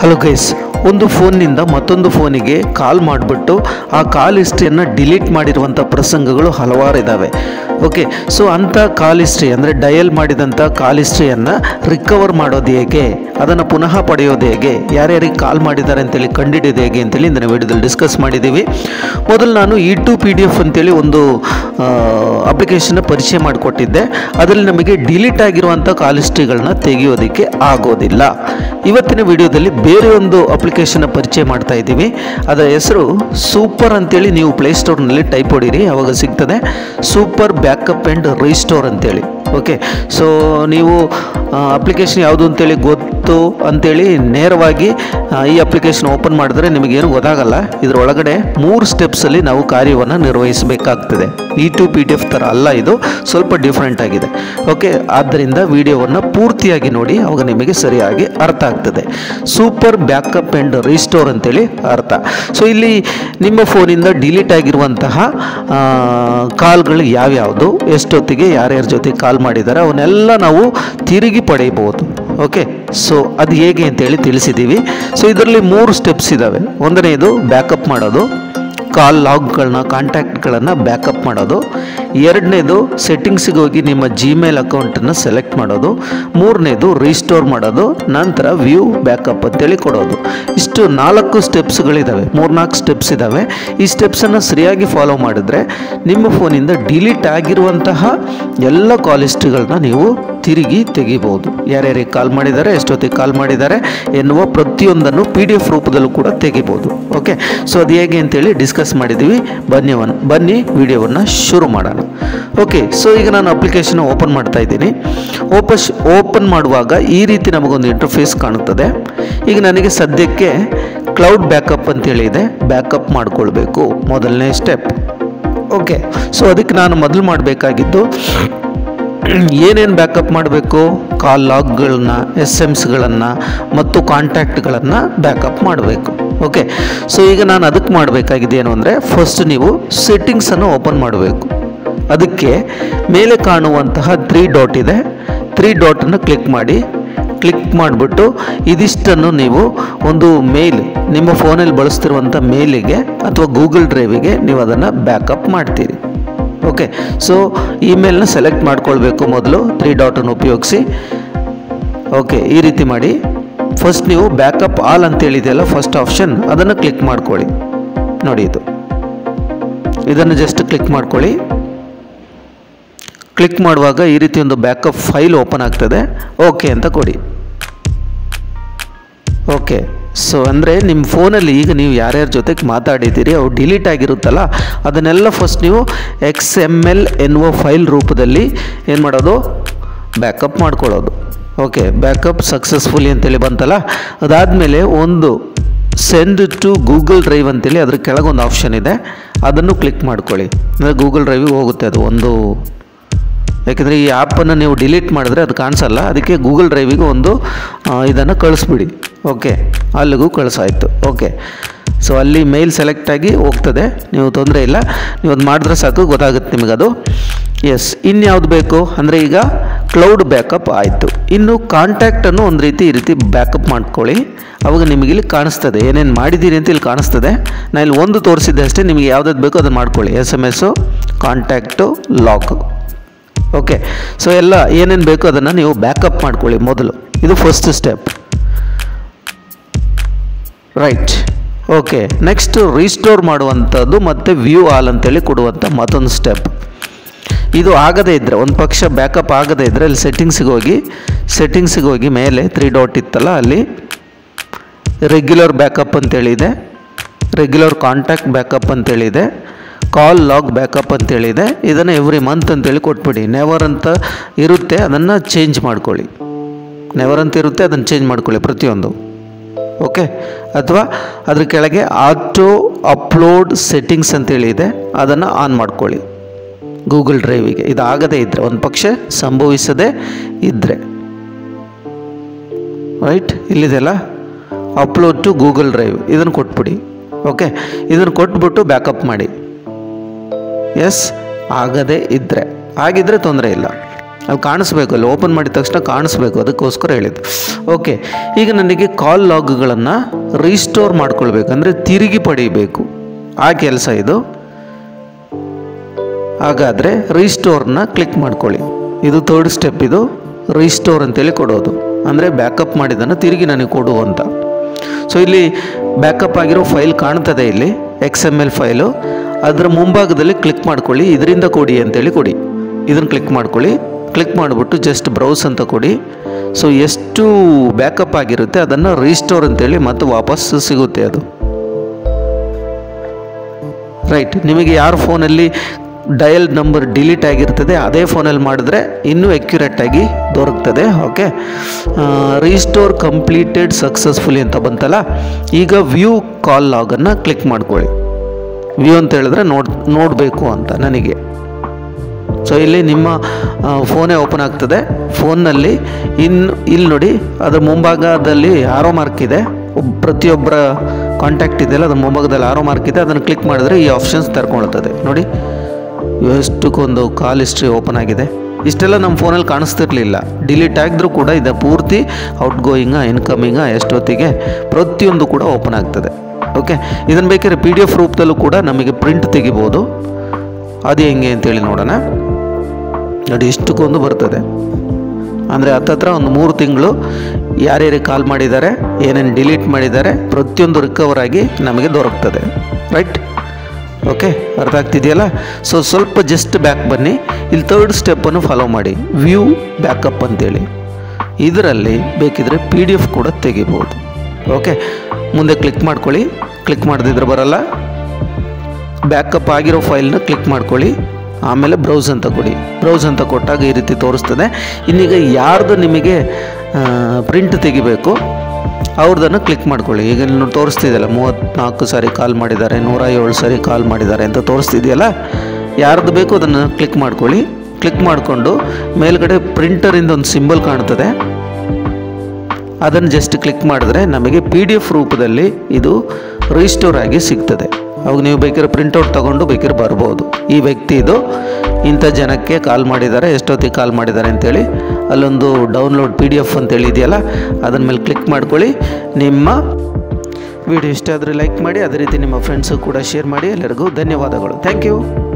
hello guys ಒಂದು ಫೋನ್ನಿಂದ ಮತ್ತೊಂದು ಫೋನಿಗೆ ಕಾಲ್ ಮಾಡಿಬಿಟ್ಟು ಆ ಕಾಲ್ ಹಿಸ್ಟ್ರಿಯನ್ನು ಡಿಲೀಟ್ ಮಾಡಿರುವಂಥ ಪ್ರಸಂಗಗಳು ಹಲವಾರು ಇದ್ದಾವೆ ಓಕೆ ಸೊ ಅಂಥ ಕಾಲ್ ಹಿಸ್ಟ್ರಿ ಅಂದರೆ ಡಯಲ್ ಮಾಡಿದಂಥ ಕಾಲ್ ಹಿಸ್ಟ್ರಿಯನ್ನು ರಿಕವರ್ ಮಾಡೋದು ಹೇಗೆ ಅದನ್ನು ಪುನಃ ಪಡೆಯೋದು ಹೇಗೆ ಯಾರ್ಯಾರಿಗೆ ಕಾಲ್ ಮಾಡಿದ್ದಾರೆ ಅಂತೇಳಿ ಕಂಡಿಡಿಯೋದು ಹೇಗೆ ಅಂತೇಳಿ ಇಂದಿನ ವಿಡಿಯೋದಲ್ಲಿ ಡಿಸ್ಕಸ್ ಮಾಡಿದ್ದೀವಿ ಮೊದಲು ನಾನು E to P D F ಅಂತೇಳಿ ಒಂದು ಅಪ್ಲಿಕೇಶನ್ನ ಪರಿಚಯ ಮಾಡಿಕೊಟ್ಟಿದ್ದೆ ಅದರಲ್ಲಿ ನಮಗೆ ಡಿಲೀಟ್ ಆಗಿರುವಂಥ ಕಾಲ್ ಹಿಸ್ಟ್ರಿಗಳನ್ನ ತೆಗೆಯೋದಕ್ಕೆ ಆಗೋದಿಲ್ಲ ಇವತ್ತಿನ ವಿಡಿಯೋದಲ್ಲಿ ಬೇರೆ ಒಂದು ಅಪ್ಲಿಕೇಶನ್ನ ಪರಿಚಯ ಮಾಡ್ತಾ ಇದ್ದೀವಿ ಅದರ ಹೆಸರು ಸೂಪರ್ ಅಂತೇಳಿ ನೀವು ಪ್ಲೇಸ್ಟೋರ್ನಲ್ಲಿ ಟೈಪ್ ಹೊಡೀರಿ ಅವಾಗ ಸಿಗ್ತದೆ ಸೂಪರ್ ಬ್ಯಾಕಪ್ ಆ್ಯಂಡ್ ರೀಸ್ಟೋರ್ ಅಂತೇಳಿ ಓಕೆ ಸೊ ನೀವು ಅಪ್ಲಿಕೇಶನ್ ಯಾವುದು ಅಂತೇಳಿ ಗೊತ್ತು ಅಂತೇಳಿ ನೇರವಾಗಿ ಆ, ಈ ಅಪ್ಲಿಕೇಶನ್ ಓಪನ್ ಮಾಡಿದ್ರೆ ನಿಮಗೇನು ಗೊತ್ತಾಗಲ್ಲ ಇದರ ಒಳಗಡೆ ಮೂರು ಸ್ಟೆಪ್ಸಲ್ಲಿ ನಾವು ಕಾರ್ಯವನ್ನು ನಿರ್ವಹಿಸಬೇಕಾಗ್ತದೆ E to P D F ಥರ ಅಲ್ಲ ಇದು ಸ್ವಲ್ಪ ಡಿಫ್ರೆಂಟ್ ಆಗಿದೆ ಓಕೆ ಆದ್ದರಿಂದ ವಿಡಿಯೋವನ್ನು ಪೂರ್ತಿಯಾಗಿ ನೋಡಿ ಅವಾಗ ನಿಮಗೆ ಸರಿಯಾಗಿ ಅರ್ಥ ಆಗ್ತದೆ ಸೂಪರ್ ಬ್ಯಾಕಪ್ ಆ್ಯಂಡ್ ರೀಸ್ಟೋರ್ ಅಂತೇಳಿ ಅರ್ಥ ಸೊ ಇಲ್ಲಿ ನಿಮ್ಮ ಫೋನಿಂದ ಡಿಲೀಟ್ ಆಗಿರುವಂತಹ ಆ, ಕಾಲ್ಗಳು ಯಾವ್ಯಾವುದು ಎಷ್ಟೊತ್ತಿಗೆ ಯಾರ್ಯಾರ ಜೊತೆ ಕಾಲ್ ಮಾಡಿದ್ದಾರೆ ಅವನ್ನೆಲ್ಲ ನಾವು ತಿರುಗಿ ಪಡೆಯಬಹುದು ಓಕೆ ಸೊ ಅದು ಹೇಗೆ ಅಂತೇಳಿ ತಿಳಿಸಿದ್ದೀವಿ ಸೊ ಇದರಲ್ಲಿ ಮೂರು ಸ್ಟೆಪ್ಸ್ ಇದ್ದಾವೆ ಒಂದನೇದು ಬ್ಯಾಕಪ್ ಮಾಡೋದು ಕಾಲ್ ಲಾಗ್ಗಳನ್ನ ಕಾಂಟ್ಯಾಕ್ಟ್ಗಳನ್ನು ಬ್ಯಾಕಪ್ ಮಾಡೋದು ಎರಡನೇದು ಸೆಟ್ಟಿಂಗ್ಸಿಗೆ ಹೋಗಿ ನಿಮ್ಮ ಜಿಮೇಲ್ ಅಕೌಂಟನ್ನು ಸೆಲೆಕ್ಟ್ ಮಾಡೋದು ಮೂರನೇದು ರೀಸ್ಟೋರ್ ಮಾಡೋದು ನಂತರ ವ್ಯೂ ಬ್ಯಾಕಪ್ ಅಂತೇಳಿ ಕೊಡೋದು ಇಷ್ಟು ನಾಲ್ಕು ಸ್ಟೆಪ್ಸ್ಗಳಿದ್ದಾವೆ ಮೂರ್ನಾಲ್ಕು ಸ್ಟೆಪ್ಸ್ ಇದ್ದಾವೆ ಈ ಸ್ಟೆಪ್ಸನ್ನು ಸರಿಯಾಗಿ ಫಾಲೋ ಮಾಡಿದ್ರೆ ನಿಮ್ಮ ಫೋನಿಂದ ಡಿಲೀಟ್ ಆಗಿರುವಂತಹ ಎಲ್ಲ ಕಾಲ್ ಹಿಸ್ಟ್ರಿಗಳನ್ನ ನೀವು ತಿರುಗಿ ತೆಗಿಬೋದು ಯಾರ್ಯಾರಿಗೆ ಕಾಲ್ ಮಾಡಿದ್ದಾರೆ ಎಷ್ಟೊತ್ತಿಗೆ ಕಾಲ್ ಮಾಡಿದ್ದಾರೆ ಎನ್ನುವ ಪ್ರತಿಯೊಂದನ್ನು ಪಿ ಡಿ ಎಫ್ ರೂಪದಲ್ಲೂ ಕೂಡ ತೆಗಿಬೋದು ಓಕೆ ಸೊ ಅದು ಹೇಗೆ ಅಂತೇಳಿ ಡಿಸ್ಕಸ್ ಮಾಡಿದ್ದೀವಿ ಬನ್ನಿವನ್ನು ಬನ್ನಿ ವಿಡಿಯೋವನ್ನು ಶುರು ಮಾಡೋಣ ಓಕೆ ಸೊ ಈಗ ನಾನು ಅಪ್ಲಿಕೇಶನ್ ಓಪನ್ ಮಾಡ್ತಾ ಇದ್ದೀನಿ ಓಪಶ್ ಓಪನ್ ಮಾಡುವಾಗ ಈ ರೀತಿ ನಮಗೊಂದು ಇಂಟರ್ಫೇಸ್ ಕಾಣುತ್ತದೆ ಈಗ ನನಗೆ ಸದ್ಯಕ್ಕೆ ಕ್ಲೌಡ್ ಬ್ಯಾಕಪ್ ಅಂತೇಳಿ ಇದೆ ಬ್ಯಾಕಪ್ ಮಾಡ್ಕೊಳ್ಬೇಕು ಮೊದಲನೇ ಸ್ಟೆಪ್ ಓಕೆ ಸೊ ಅದಕ್ಕೆ ನಾನು ಮೊದಲು ಮಾಡಬೇಕಾಗಿದ್ದು ಏನೇನು ಬ್ಯಾಕಪ್ ಮಾಡಬೇಕು ಕಾಲ್ ಲಾಗ್ಗಳನ್ನ ಎಸ್ ಎಮ್ಸ್ಗಳನ್ನು ಮತ್ತು ಕಾಂಟ್ಯಾಕ್ಟ್ಗಳನ್ನು ಬ್ಯಾಕಪ್ ಮಾಡಬೇಕು ಓಕೆ ಸೊ ಈಗ ನಾನು ಅದಕ್ಕೆ ಮಾಡಬೇಕಾಗಿದೆ ಏನು ಅಂದರೆ ಫಸ್ಟ್ ನೀವು ಸೆಟ್ಟಿಂಗ್ಸನ್ನು ಓಪನ್ ಮಾಡಬೇಕು ಅದಕ್ಕೆ ಮೇಲೆ ಕಾಣುವಂತಹ ತ್ರೀ ಡಾಟ್ ಇದೆ ತ್ರೀ ಡಾಟನ್ನು ಕ್ಲಿಕ್ ಮಾಡಿ ಕ್ಲಿಕ್ ಮಾಡಿಬಿಟ್ಟು ಇದಿಷ್ಟನ್ನು ನೀವು ಒಂದು ಮೇಲ್ ನಿಮ್ಮ ಫೋನಲ್ಲಿ ಬಳಸ್ತಿರುವಂಥ ಮೇಲಿಗೆ ಅಥವಾ ಗೂಗಲ್ ಡ್ರೈವಿಗೆ ನೀವು ಅದನ್ನು ಬ್ಯಾಕಪ್ ಮಾಡ್ತೀರಿ ಓಕೆ ಸೊ ಇಮೇಲ್ನ ಸೆಲೆಕ್ಟ್ ಮಾಡ್ಕೊಳ್ಬೇಕು ಮೊದಲು ತ್ರೀ ಡಾಟನ್ನು ಉಪಯೋಗಿಸಿ ಓಕೆ ಈ ರೀತಿ ಮಾಡಿ ಫಸ್ಟ್ ನೀವು ಬ್ಯಾಕಪ್ ಆಲ್ ಅಂತ ಹೇಳಿದೆಯಲ್ಲ ಫಸ್ಟ್ ಆಪ್ಷನ್ ಅದನ್ನು ಕ್ಲಿಕ್ ಮಾಡ್ಕೊಳ್ಳಿ ನೋಡಿ ಇದು ಇದನ್ನು ಜಸ್ಟ್ ಕ್ಲಿಕ್ ಮಾಡ್ಕೊಳ್ಳಿ ಕ್ಲಿಕ್ ಮಾಡುವಾಗ ಈ ರೀತಿ ಒಂದು ಬ್ಯಾಕಪ್ ಫೈಲ್ ಓಪನ್ ಆಗ್ತದೆ ಓಕೆ ಅಂತ ಕೊಡಿ ಓಕೆ ಸೊ ಅಂದರೆ ನಿಮ್ಮ ಫೋನಲ್ಲಿ ಈಗ ನೀವು ಯಾರ್ಯಾರ ಜೊತೆಗೆ ಮಾತಾಡಿದ್ದೀರಿ ಅವು ಡಿಲೀಟ್ ಆಗಿರುತ್ತಲ್ಲ ಅದನ್ನೆಲ್ಲ ಫಸ್ಟ್ ನೀವು ಎಕ್ಸ್ ಎಮ್ ಎಲ್ ಎನ್ನುವ ಫೈಲ್ ರೂಪದಲ್ಲಿ ಏನು ಮಾಡೋದು ಬ್ಯಾಕಪ್ ಮಾಡ್ಕೊಳ್ಳೋದು ಓಕೆ ಬ್ಯಾಕಪ್ ಸಕ್ಸಸ್ಫುಲಿ ಅಂತೇಳಿ ಬಂತಲ್ಲ ಅದಾದಮೇಲೆ ಒಂದು ಸೆಂಡ್ ಟು ಗೂಗಲ್ ಡ್ರೈವ್ ಅಂತೇಳಿ ಅದ್ರ ಕೆಳಗೊಂದು ಆಪ್ಷನ್ ಇದೆ ಅದನ್ನು ಕ್ಲಿಕ್ ಮಾಡ್ಕೊಳ್ಳಿ ಅಂದರೆ ಗೂಗಲ್ ಡ್ರೈವಿಗೆ ಹೋಗುತ್ತೆ ಅದು ಒಂದು ಯಾಕೆಂದರೆ ಈ ಆ್ಯಪನ್ನು ನೀವು ಡಿಲೀಟ್ ಮಾಡಿದ್ರೆ ಅದು ಕಾಣಿಸಲ್ಲ ಅದಕ್ಕೆ ಗೂಗಲ್ ಡ್ರೈವಿಗೆ ಒಂದು ಇದನ್ನು ಕಳಿಸ್ಬಿಡಿ ಓಕೆ ಅಲ್ಲಿಗೂ ಕಳಿಸಾಯ್ತು ಓಕೆ ಸೊ ಅಲ್ಲಿ ಮೇಲ್ ಸೆಲೆಕ್ಟ್ ಆಗಿ ಹೋಗ್ತದೆ ನೀವು ತೊಂದರೆ ಇಲ್ಲ ನೀವು ಅದು ಮಾಡಿದ್ರೆ ಸಾಕು ಗೊತ್ತಾಗುತ್ತೆ ನಿಮಗದು ಎಸ್ ಇನ್ಯಾವುದು ಬೇಕು ಅಂದರೆ ಈಗ ಕ್ಲೌಡ್ ಬ್ಯಾಕಪ್ ಆಯಿತು ಇನ್ನು ಕಾಂಟ್ಯಾಕ್ಟನ್ನು ಒಂದು ರೀತಿ ಈ ರೀತಿ ಬ್ಯಾಕಪ್ ಮಾಡ್ಕೊಳ್ಳಿ ಅವಾಗ ನಿಮಗೆ ಇಲ್ಲಿ ಕಾಣಿಸ್ತದೆ ಏನೇನು ಮಾಡಿದ್ದೀರಿ ಅಂತ ಇಲ್ಲಿ ಕಾಣಿಸ್ತದೆ ನಾನು ಇಲ್ಲಿ ಒಂದು ತೋರಿಸಿದ್ದೆ ಅಷ್ಟೇ ನಿಮಗೆ ಯಾವುದಾದ್ರು ಬೇಕೋ ಅದನ್ನು ಮಾಡ್ಕೊಳ್ಳಿ S M S contact log okay so ಎಲ್ಲ ಏನೇನು ಬೇಕೋ ಅದನ್ನು ನೀವು ಬ್ಯಾಕಪ್ ಮಾಡ್ಕೊಳ್ಳಿ ಮೊದಲು ಇದು first step right okay next restore ಮಾಡುವಂಥದ್ದು ಮತ್ತು ವ್ಯೂ ಆಲ್ ಅಂತೇಳಿ ಕೊಡುವಂಥ ಮತ್ತೊಂದು ಸ್ಟೆಪ್ ಇದು ಆಗದೇ ಇದ್ದರೆ ಒಂದು ಪಕ್ಷ ಬ್ಯಾಕಪ್ ಆಗದೇ ಇದ್ದರೆ ಅಲ್ಲಿ ಸೆಟ್ಟಿಂಗ್ಸಿಗೆ ಹೋಗಿ ಸೆಟ್ಟಿಂಗ್ಸಿಗೆ ಹೋಗಿ ಮೇಲೆ ತ್ರೀ ಡಾಟ್ ಇತ್ತಲ್ಲ ಅಲ್ಲಿ ರೆಗ್ಯುಲರ್ ಬ್ಯಾಕಪ್ ಅಂತೇಳಿದೆ ರೆಗ್ಯುಲರ್ ಕಾಂಟ್ಯಾಕ್ಟ್ ಬ್ಯಾಕಪ್ ಅಂತೇಳಿದೆ ಕಾಲ್ ಲಾಗ್ ಬ್ಯಾಕಪ್ ಅಂತೇಳಿದೆ ಇದನ್ನು ಎವ್ರಿ ಮಂತ್ ಅಂತೇಳಿ ಕೊಟ್ಬಿಡಿ ನೆವರ್ ಅಂತ ಇರುತ್ತೆ ಅದನ್ನು ಚೇಂಜ್ ಮಾಡ್ಕೊಳ್ಳಿ ನೆವರ್ ಅಂತ ಇರುತ್ತೆ ಅದನ್ನು ಚೇಂಜ್ ಮಾಡ್ಕೊಳ್ಳಿ ಪ್ರತಿಯೊಂದು ಓಕೆ ಅಥವಾ ಅದ್ರ ಕೆಳಗೆ ಆಟೋ ಅಪ್ಲೋಡ್ ಸೆಟ್ಟಿಂಗ್ಸ್ ಅಂತೇಳಿ ಇದೆ ಅದನ್ನು ಆನ್ ಮಾಡ್ಕೊಳ್ಳಿ ಗೂಗಲ್ ಡ್ರೈವಿಗೆ ಇದು ಆಗದೇ ಇದ್ದರೆ ಒಂದು ಪಕ್ಷ ಸಂಭವಿಸದೇ ಇದ್ದರೆ ರೈಟ್ ಇಲ್ಲಿದೆಯಲ್ಲ ಅಪ್ಲೋಡ್ ಟು ಗೂಗಲ್ ಡ್ರೈವ್ ಇದನ್ನು ಕೊಟ್ಬಿಡಿ ಓಕೆ ಇದನ್ನು ಕೊಟ್ಬಿಟ್ಟು ಬ್ಯಾಕಪ್ ಮಾಡಿ ಎಸ್ ಆಗದೇ ಇದ್ದರೆ ಆಗಿದ್ದರೆ ತೊಂದರೆ ಇಲ್ಲ ಅಲ್ಲಿ ಕಾಣಿಸ್ಬೇಕು ಅಲ್ಲಿ ಓಪನ್ ಮಾಡಿದ ತಕ್ಷಣ ಕಾಣಿಸ್ಬೇಕು ಅದಕ್ಕೋಸ್ಕರ ಹೇಳಿದ್ದು ಓಕೆ ಈಗ ನನಗೆ ಕಾಲ್ ಲಾಗ್ಗಳನ್ನು ರೀಸ್ಟೋರ್ ಮಾಡ್ಕೊಳ್ಬೇಕು ಅಂದರೆ ತಿರುಗಿ ಪಡೀಬೇಕು ಆ ಕೆಲಸ ಇದು ಹಾಗಾದರೆ ರೀಸ್ಟೋರ್ನ ಕ್ಲಿಕ್ ಮಾಡ್ಕೊಳ್ಳಿ ಇದು ಥರ್ಡ್ ಸ್ಟೆಪ್ ಇದು ರೀಸ್ಟೋರ್ ಅಂತೇಳಿ ಕೊಡೋದು ಅಂದರೆ ಬ್ಯಾಕಪ್ ಮಾಡಿದ್ದನ್ನು ತಿರುಗಿ ನನಗೆ ಕೊಡು ಅಂತ ಸೊ ಇಲ್ಲಿ ಬ್ಯಾಕಪ್ ಆಗಿರೋ ಫೈಲ್ ಕಾಣ್ತದೆ ಇಲ್ಲಿ ಎಕ್ಸ್ ಎಮ್ ಎಲ್ ಫೈಲು ಅದರ ಮುಂಭಾಗದಲ್ಲಿ ಕ್ಲಿಕ್ ಮಾಡ್ಕೊಳ್ಳಿ ಇದರಿಂದ ಕೊಡಿ ಅಂತೇಳಿ ಕೊಡಿ ಇದನ್ನು ಕ್ಲಿಕ್ ಮಾಡ್ಕೊಳ್ಳಿ ಕ್ಲಿಕ್ ಮಾಡಿಬಿಟ್ಟು ಜಸ್ಟ್ ಬ್ರೌಸ್ ಅಂತ ಕೊಡಿ ಸೊ ಎಷ್ಟು ಬ್ಯಾಕಪ್ ಆಗಿರುತ್ತೆ ಅದನ್ನು ರೀಸ್ಟೋರ್ ಅಂತೇಳಿ ಮತ್ತೆ ವಾಪಸ್ ಸಿಗುತ್ತೆ ಅದು ರೈಟ್ ನಿಮಗೆ ಯಾರ ಫೋನಲ್ಲಿ ಡಯಲ್ ನಂಬರ್ ಡಿಲೀಟ್ ಆಗಿರ್ತದೆ ಅದೇ ಫೋನಲ್ಲಿ ಮಾಡಿದ್ರೆ ಇನ್ನೂ ಆಗಿ ದೊರಕ್ತದೆ ಓಕೆ ರೀಸ್ಟೋರ್ ಕಂಪ್ಲೀಟೆಡ್ ಸಕ್ಸಸ್ಫುಲಿ ಅಂತ ಬಂತಲ್ಲ ಈಗ ವ್ಯೂ ಕಾಲ್ ಲಾಗನ್ನು ಕ್ಲಿಕ್ ಮಾಡ್ಕೊಳ್ಳಿ ವ್ಯೂ ಅಂತ ಹೇಳಿದ್ರೆ ನೋಡ್ ನೋಡಬೇಕು ಅಂತ ನನಗೆ ಸೊ ಇಲ್ಲಿ ನಿಮ್ಮ ಫೋನೇ ಓಪನ್ ಆಗ್ತದೆ ಫೋನ್ನಲ್ಲಿ ಇನ್ನು ಇಲ್ಲಿ ನೋಡಿ ಅದರ ಮುಂಭಾಗದಲ್ಲಿ ಆರೋ ಮಾರ್ಕ್ ಇದೆ ಒಬ್ ಪ್ರತಿಯೊಬ್ಬರ ಕಾಂಟ್ಯಾಕ್ಟ್ ಇದೆಯಲ್ಲ ಅದ್ರ ಮುಂಭಾಗದಲ್ಲಿ ಆರೋ ಮಾರ್ಕ್ ಇದೆ ಅದನ್ನು ಕ್ಲಿಕ್ ಮಾಡಿದ್ರೆ ಈ ಆಪ್ಷನ್ಸ್ ತರ್ಕೊಳ್ತದೆ ನೋಡಿ ಎಷ್ಟಕ್ಕೊಂದು ಕಾಲ್ ಹಿಸ್ಟ್ರಿ ಓಪನ್ ಆಗಿದೆ ಇಷ್ಟೆಲ್ಲ ನಮ್ಮ ಫೋನಲ್ಲಿ ಕಾಣಿಸ್ತಿರ್ಲಿಲ್ಲ ಡಿಲೀಟ್ ಆಗಿದ್ರೂ ಕೂಡ ಇದೆ ಪೂರ್ತಿ ಔಟ್ ಗೋಯಿಂಗ ಇನ್ಕಮಿಂಗ ಎಷ್ಟೊತ್ತಿಗೆ ಪ್ರತಿಯೊಂದು ಕೂಡ ಓಪನ್ ಆಗ್ತದೆ ಓಕೆ ಇದನ್ನು ಬೇಕಾದ್ರೆ ಪಿ ಡಿ ಎಫ್ ರೂಪದಲ್ಲೂ ಕೂಡ ನಮಗೆ ಪ್ರಿಂಟ್ ತೆಗಿಬೋದು ಅದು ಹೆಂಗೆ ಅಂತೇಳಿ ನೋಡೋಣ ನೋಡಿ ಇಷ್ಟಕ್ಕೊಂದು ಬರ್ತದೆ ಅಂದರೆ ಹತ್ತತ್ರ ಒಂದು ಮೂರು ತಿಂಗಳು ಯಾರ್ಯಾರಿಗೆ ಕಾಲ್ ಮಾಡಿದ್ದಾರೆ ಏನೇನು ಡಿಲೀಟ್ ಮಾಡಿದ್ದಾರೆ ಪ್ರತಿಯೊಂದು ರಿಕವರ್ ಆಗಿ ನಮಗೆ ದೊರಕ್ತದೆ ರೈಟ್ ಓಕೆ ಅರ್ಥ ಆಗ್ತಿದೆಯಲ್ಲ ಸೊ ಸ್ವಲ್ಪ ಜಸ್ಟ್ ಬ್ಯಾಕ್ ಬನ್ನಿ ಇಲ್ಲಿ ತರ್ಡ್ ಸ್ಟೆಪ್ಪನ್ನು ಫಾಲೋ ಮಾಡಿ ವ್ಯೂ ಬ್ಯಾಕಪ್ ಅಂತೇಳಿ ಇದರಲ್ಲಿ ಬೇಕಿದ್ರೆ ಪಿ ಡಿ ಎಫ್ ಕೂಡ ತೆಗಿಬೋದು ಓಕೆ ಮುಂದೆ ಕ್ಲಿಕ್ ಮಾಡ್ಕೊಳ್ಳಿ ಕ್ಲಿಕ್ ಮಾಡದಿದ್ರೆ ಬರಲ್ಲ ಬ್ಯಾಕಪ್ ಆಗಿರೋ ಫೈಲ್ನ ಕ್ಲಿಕ್ ಮಾಡ್ಕೊಳ್ಳಿ ಆಮೇಲೆ ಬ್ರೌಸ್ ಅಂತ ಕೊಡಿ ಬ್ರೌಸ್ ಅಂತ ಕೊಟ್ಟಾಗ ಈ ರೀತಿ ತೋರಿಸ್ತದೆ ಇನ್ನೀಗ ಯಾರ್ದು ನಿಮಗೆ ಪ್ರಿಂಟ್ ತೆಗಿಬೇಕು ಅವ್ರದನ್ನು ಕ್ಲಿಕ್ ಮಾಡ್ಕೊಳ್ಳಿ ಈಗ ನೀವು ತೋರಿಸ್ತಿದೆಯಲ್ಲ ಮೂವತ್ತ್ನಾಲ್ಕು ಸಾರಿ ಕಾಲ್ ಮಾಡಿದ್ದಾರೆ ನೂರ ಏಳು ಸಾರಿ ಕಾಲ್ ಮಾಡಿದ್ದಾರೆ ಅಂತ ತೋರಿಸ್ತಿದೆಯಲ್ಲ ಯಾರ್ದು ಬೇಕು ಅದನ್ನು ಕ್ಲಿಕ್ ಮಾಡ್ಕೊಳ್ಳಿ ಕ್ಲಿಕ್ ಮಾಡಿಕೊಂಡು ಮೇಲ್ಗಡೆ ಪ್ರಿಂಟರಿಂದ ಒಂದು ಸಿಂಬಲ್ ಕಾಣ್ತದೆ ಅದನ್ನು ಜಸ್ಟ್ ಕ್ಲಿಕ್ ಮಾಡಿದ್ರೆ ನಮಗೆ ಪಿ ಡಿ ಎಫ್ ರೂಪದಲ್ಲಿ ಇದು ರಿಸ್ಟೋರ್ ಆಗಿ ಸಿಗ್ತದೆ ಅವಾಗ ನೀವು ಬೇಕಾದ್ರೆ ಪ್ರಿಂಟೌಟ್ ತೊಗೊಂಡು ಬೇಕಾದ್ರೆ ಬರ್ಬೋದು ಈ ವ್ಯಕ್ತಿ ಇದು ಇಂಥ ಜನಕ್ಕೆ ಕಾಲ್ ಮಾಡಿದ್ದಾರೆ ಎಷ್ಟೊತ್ತಿಗೆ ಕಾಲ್ ಮಾಡಿದ್ದಾರೆ ಅಂತೇಳಿ ಅಲ್ಲೊಂದು ಡೌನ್ಲೋಡ್ ಪಿ ಡಿ ಎಫ್ ಅಂತೇಳಿ ಇದೆಯಲ್ಲ ಅದನ್ನ ಮೇಲೆ ಕ್ಲಿಕ್ ಮಾಡ್ಕೊಳ್ಳಿ ನಿಮ್ಮ ವಿಡಿಯೋ ಇಷ್ಟ ಆದರೆ ಲೈಕ್ ಮಾಡಿ ಅದೇ ರೀತಿ ನಿಮ್ಮ ಫ್ರೆಂಡ್ಸು ಕೂಡ ಶೇರ್ ಮಾಡಿ ಎಲ್ಲರಿಗೂ ಧನ್ಯವಾದಗಳು ಥ್ಯಾಂಕ್ ಯು